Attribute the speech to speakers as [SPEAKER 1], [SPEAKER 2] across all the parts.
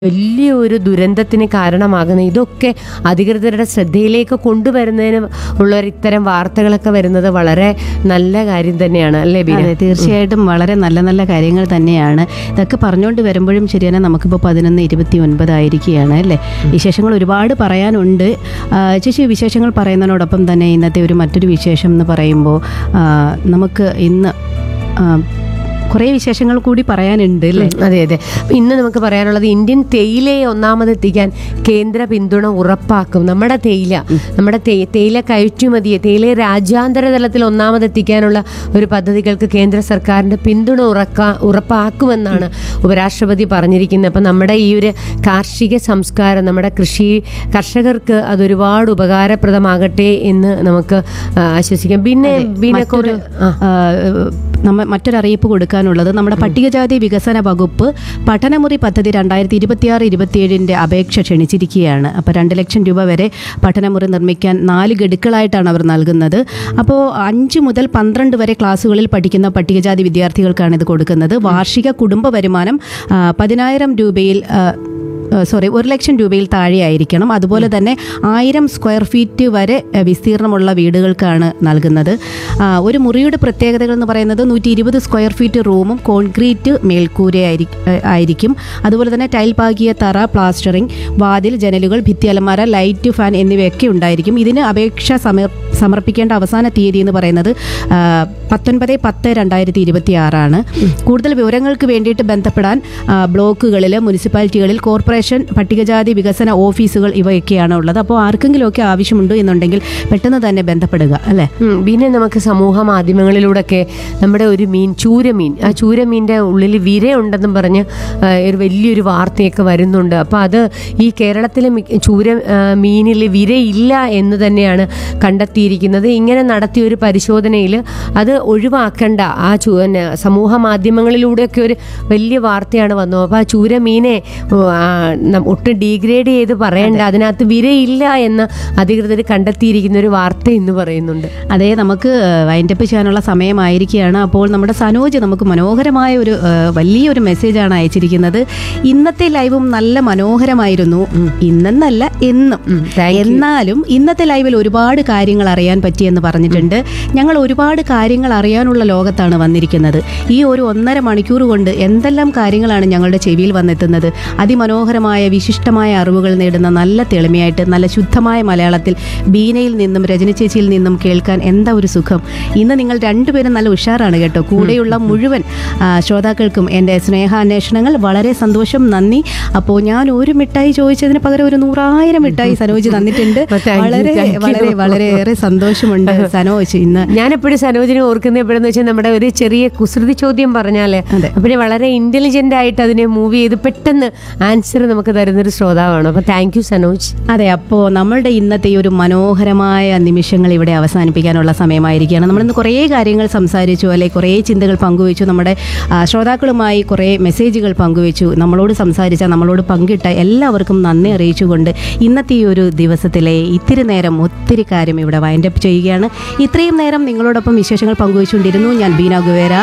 [SPEAKER 1] വലിയ ഒരു ദുരന്തത്തിന് കാരണമാകുന്ന ഇതൊക്കെ അധികൃതരുടെ ശ്രദ്ധയിലേക്ക് കൊണ്ടുവരുന്നതിന് ഉള്ള ഒരു ഇത്തരം വാർത്തകളൊക്കെ വരുന്നത് വളരെ നല്ല കാര്യം തന്നെയാണ് അല്ലേ ബീന
[SPEAKER 2] അതെ തീർച്ചയായിട്ടും വളരെ നല്ല നല്ല കാര്യങ്ങൾ തന്നെയാണ് ഇതൊക്കെ പറഞ്ഞുകൊണ്ട് വരുമ്പോഴും ശരിയാണ് നമുക്കിപ്പോൾ പതിനൊന്ന് ഇരുപത്തി ഒൻപതായിരിക്കുകയാണ് അല്ലേ വിശേഷങ്ങൾ ഒരുപാട് പറയാനുണ്ട് ആ, ചേച്ചി വിശേഷങ്ങൾ പറയുന്നതിനോടൊപ്പം തന്നെ ഇന്നത്തെ ഒരു മറ്റൊരു വിശേഷം എന്ന് പറയുമ്പോൾ ആ, നമുക്ക് ഇന്ന് ആ, കുറേ വിശേഷങ്ങൾ കൂടി പറയാനുണ്ട് അല്ലേ
[SPEAKER 1] അതെ അതെ അപ്പൊ ഇന്ന് നമുക്ക് പറയാനുള്ളത് ഇന്ത്യൻ തേയിലയെ ഒന്നാമതെത്തിക്കാൻ കേന്ദ്ര പിന്തുണ ഉറപ്പാക്കും നമ്മുടെ തേയില നമ്മുടെ തേ- തേയില കയറ്റുമതിയെ തേയിലയെ രാജ്യാന്തര തലത്തിൽ ഒന്നാമതെത്തിക്കാനുള്ള ഒരു പദ്ധതികൾക്ക് കേന്ദ്ര സർക്കാരിന്റെ പിന്തുണ ഉറക്കാ ഉറപ്പാക്കുമെന്നാണ് ഉപരാഷ്ട്രപതി പറഞ്ഞിരിക്കുന്നത് അപ്പം നമ്മുടെ ഈ ഒരു കാർഷിക സംസ്കാരം നമ്മുടെ കൃഷി കർഷകർക്ക് അതൊരുപാട് ഉപകാരപ്രദമാകട്ടെ എന്ന് നമുക്ക് ആ, ആശ്വസിക്കാം പിന്നെ ബീനക്കൊരു
[SPEAKER 2] മറ്റൊരു ആ, നമ്മ മറ്റൊരറിയിപ്പ് കൊടുക്കാനുള്ളത് നമ്മുടെ പട്ടികജാതി വികസന വകുപ്പ് പഠനമുറി പദ്ധതി രണ്ടായിരത്തി ഇരുപത്തിയാറ് ഇരുപത്തിയേഴിൻ്റെ അപേക്ഷ ക്ഷണിച്ചിരിക്കുകയാണ് അപ്പോൾ രണ്ട് ലക്ഷം രൂപ വരെ പഠനമുറി നിർമ്മിക്കാൻ നാല് ഗഡുക്കളായിട്ടാണ് അവർ നൽകുന്നത് അപ്പോൾ അഞ്ച് മുതൽ പന്ത്രണ്ട് വരെ ക്ലാസ്സുകളിൽ പഠിക്കുന്ന പട്ടികജാതി വിദ്യാർത്ഥികൾക്കാണ് ഇത് കൊടുക്കുന്നത് വാർഷിക കുടുംബ വരുമാനം ആ, പതിനായിരം രൂപയിൽ ആ, സോറി ഒരു ലക്ഷം രൂപയിൽ താഴെയായിരിക്കണം അതുപോലെ തന്നെ ആയിരം സ്ക്വയർ ഫീറ്റ് വരെ എഹ്, വിസ്തീർണമുള്ള വീടുകൾക്കാണ് നൽകുന്നത് ആ, ഒരു മുറിയുടെ പ്രത്യേകതകൾ എന്ന് പറയുന്നത് നൂറ്റി ഇരുപത് സ്ക്വയർ ഫീറ്റ് റൂമും കോൺക്രീറ്റ് മേൽക്കൂര ആയിരിക്കും അതുപോലെ തന്നെ ടൈൽ പാകിയ തറ പ്ലാസ്റ്ററിംഗ് വാതിൽ ജനലുകൾ ഭിത്തി അലമാര ലൈറ്റ് ഫാൻ എന്നിവയൊക്കെ ഉണ്ടായിരിക്കും ഇതിന് അപേക്ഷ സമർ സമർപ്പിക്കേണ്ട അവസാന തീയതി എന്ന് പറയുന്നത് ആ, പത്തൊൻപത് പത്ത് രണ്ടായിരത്തി ഇരുപത്തി ആറാണ് കൂടുതൽ വിവരങ്ങൾക്ക് വേണ്ടിയിട്ട് ബന്ധപ്പെടാൻ ആ, ബ്ലോക്കുകളിൽ മുനിസിപ്പാലിറ്റികളിൽ കോർപ്പറേഷൻ പട്ടികജാതി വികസന ഓഫീസുകൾ ഇവയൊക്കെയാണ് ഉള്ളത് അപ്പോൾ ആർക്കെങ്കിലുമൊക്കെ ആവശ്യമുണ്ട് എന്നുണ്ടെങ്കിൽ പെട്ടെന്ന് തന്നെ ബന്ധപ്പെടുക അല്ലേ
[SPEAKER 1] ഉം, പിന്നെ നമുക്ക് സമൂഹ മാധ്യമങ്ങളിലൂടെയൊക്കെ നമ്മുടെ ഒരു മീൻ ചൂരമീൻ ആ ചൂരമീൻ്റെ ഉള്ളിൽ വിരയുണ്ടെന്നും പറഞ്ഞ് ആ, ഒരു വലിയൊരു വാർത്തയൊക്കെ വരുന്നുണ്ട് അപ്പോൾ അത് ഈ കേരളത്തിലെ മിക്ക- ചൂര ആ, മീനിൽ വിരയില്ല എന്ന് തന്നെയാണ് കണ്ടെത്തിയിരിക്കുന്നത് ഇങ്ങനെ നടത്തിയ ഒരു പരിശോധനയിൽ അത് ഒഴിവാക്കേണ്ട ആ ചൂ പിന്നെ സമൂഹ മാധ്യമങ്ങളിലൂടെയൊക്കെ ഒരു വലിയ വാർത്തയാണ് വന്നത് അപ്പോൾ ആ ചൂരമീനെ ഓ, ആ, നം- ഒട്ടും ഡീഗ്രേഡ് ചെയ്ത് പറയണ്ട അതിനകത്ത് വിരയില്ല എന്ന് അധികൃതർ കണ്ടെത്തിയിരിക്കുന്ന ഒരു വാർത്ത ഇന്ന് പറയുന്നുണ്ട്
[SPEAKER 2] അതേ നമുക്ക് വൈൻഡപ്പ് ചെയ്യാനുള്ള സമയമായിരിക്കുകയാണ് അപ്പോൾ നമ്മുടെ സനോജ് നമുക്ക് മനോഹരമായ ഒരു ആ, വലിയൊരു മെസ്സേജാണ് അയച്ചിരിക്കുന്നത് ഇന്നത്തെ ലൈവും നല്ല മനോഹരമായിരുന്നു ഇന്നെന്നല്ല എന്നും
[SPEAKER 1] thank you.
[SPEAKER 2] എന്നാലും ഇന്നത്തെ ലൈവിൽ ഒരുപാട് കാര്യങ്ങൾ അറിയാൻ പറ്റിയെന്ന് പറഞ്ഞിട്ടുണ്ട് ഞങ്ങൾ ഒരുപാട് കാര്യങ്ങൾ അറിയാനുള്ള ലോകത്താണ് വന്നിരിക്കുന്നത് ഈ ഒരു ഒന്നര മണിക്കൂർ കൊണ്ട് എന്തെല്ലാം കാര്യങ്ങളാണ് ഞങ്ങളുടെ ചെവിയിൽ വന്നെത്തുന്നത് അതിമനോഹരമായ വിശിഷ്ടമായ അറിവുകൾ നേടുന്ന നല്ല തെളിമയായിട്ട് നല്ല ശുദ്ധമായ മലയാളത്തിൽ ബീനയിൽ നിന്നും രജനി ചേച്ചിയിൽ നിന്നും കേൾക്കാൻ എന്താ ഒരു സുഖം ഇന്ന് നിങ്ങൾ രണ്ടുപേരും നല്ല ഉഷാറാണ് കേട്ടോ കൂടെയുള്ള മുഴുവൻ ആ, ശ്രോതാക്കൾക്കും എൻ്റെ സ്നേഹാന്വേഷണങ്ങൾ വളരെ സന്തോഷം നന്ദി അപ്പോൾ ഞാൻ ഒരു മിഠായി ചോദിച്ചതിന് പകരം ഒരു നൂറായിരം മിഠായി സനോജ് തന്നിട്ടുണ്ട്
[SPEAKER 1] Oh, thank you,
[SPEAKER 2] വളരെ
[SPEAKER 1] thank you.
[SPEAKER 2] വളരെ വളരെയേറെ സന്തോഷമുണ്ട് സനോജ് ഇന്ന്
[SPEAKER 1] ഞാൻ എപ്പോഴും സനോജിനെ ഓർക്കുന്ന എപ്പോഴെന്ന് വെച്ചാൽ നമ്മുടെ ഒരു ചെറിയ കുസൃതി ചോദ്യം പറഞ്ഞാലേ
[SPEAKER 2] അതെ.
[SPEAKER 1] അപ്പോഴേ വളരെ ഇന്റലിജന്റ് ആയിട്ട് അതിനെ മൂവ് ചെയ്ത് പെട്ടെന്ന് ആൻസർ നമുക്ക് തരുന്നൊരു ശ്രോതാവാണ് അപ്പൊ താങ്ക് യു സനോജ്
[SPEAKER 2] അതെ അപ്പോൾ നമ്മളുടെ ഇന്നത്തെ ഈ ഒരു മനോഹരമായ നിമിഷങ്ങൾ ഇവിടെ അവസാനിപ്പിക്കാനുള്ള സമയമായിരിക്കുകയാണ് നമ്മളിന്ന് കുറേ കാര്യങ്ങൾ സംസാരിച്ചു അല്ലെ കുറേ ചിന്തകൾ പങ്കുവച്ചു നമ്മുടെ ആ, ശ്രോതാക്കളുമായി കുറേ മെസ്സേജുകൾ പങ്കുവച്ചു നമ്മളോട് സംസാരിച്ച നമ്മളോട് പങ്കിട്ട എല്ലാവർക്കും നന്ദി അറിയിച്ചുകൊണ്ട് ഇന്നത്തെ ഈ ഒരു ദിവസത്തിലെ ഇത്തിരി നേരം ഒത്തിരി കാര്യം ഇവിടെ വൈൻഡപ്പ് ചെയ്യുകയാണ് ഇത്രയും നേരം നിങ്ങളോടൊപ്പം വിശേഷങ്ങൾ പങ്കുവച്ചുകൊണ്ടിരുന്നു ഞാൻ ബീന ഗുവേര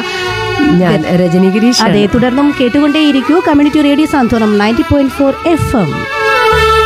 [SPEAKER 1] ഞാൻ രജനി ഗിരീഷ്
[SPEAKER 2] അതെ തുടർന്നും കേട്ടുകൊണ്ടേയിരിക്കൂ community radio Santhwanam ninety point four F M